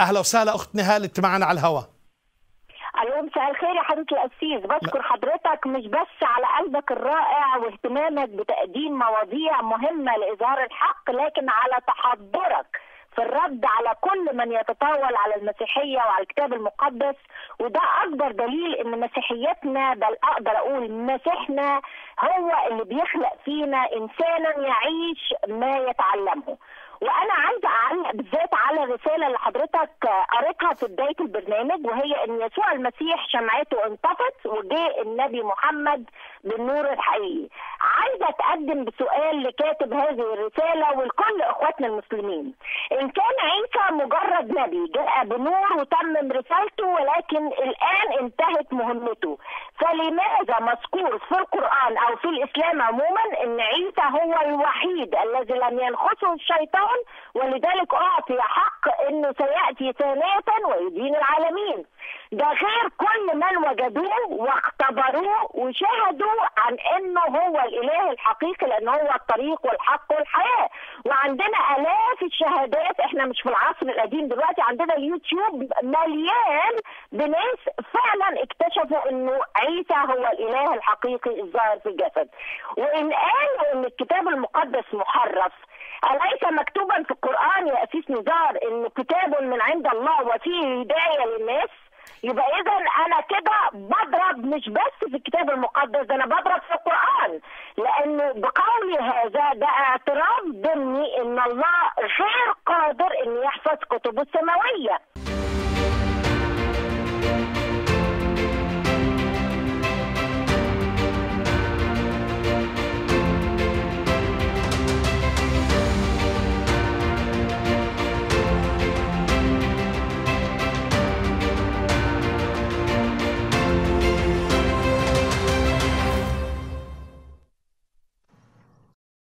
اهلا وسهلا اخت نهال انت معنا على الهواء الو مساء الخير يا حضره القسيس بشكر حضرتك مش بس على قلبك الرائع واهتمامك بتقديم مواضيع مهمه لاظهار الحق لكن على تحضرك في الرد على كل من يتطاول على المسيحيه وعلى الكتاب المقدس وده اكبر دليل ان مسيحيتنا بل اقدر اقول مسيحنا هو اللي بيخلق فينا انسانا يعيش ما يتعلمه وانا عايزه اعلق بالذات على الرساله اللي حضرتك قريتها في بدايه البرنامج وهي ان يسوع المسيح شمعته انطفت وجاء النبي محمد بالنور الحقيقي. عايزه اتقدم بسؤال لكاتب هذه الرساله ولكل اخواتنا المسلمين. ان كان عيسى مجرد نبي جاء بنور وتمم رسالته ولكن الان انتهت مهمته. فلماذا مذكور في القران او في الاسلام عموما ان عيسى هو الوحيد الذي لم ينخسه الشيطان ولذلك اعطي حق انه سياتي ثانيه ويدين العالمين ده غير كل من وجدوه واختبروه وشهدوا عن انه هو الاله الحقيقي لان هو الطريق والحق والحياه وعندنا الاف الشهادات احنا مش في العصر القديم دلوقتي عندنا اليوتيوب مليان بناس فعلا اكتشفوا انه عيسى هو الاله الحقيقي الظاهر في الجسد وان قالوا ان الكتاب المقدس محرف أليس مكتوبا في القرآن يا أسيس نزار إنه كتاب من عند الله وفيه هداية للناس؟ يبقى إذا أنا كده بضرب مش بس في الكتاب المقدس ده أنا بضرب في القرآن لأنه بقولي هذا ده اعتراف ضمني إن الله غير قادر إنه يحفظ كتبه السماوية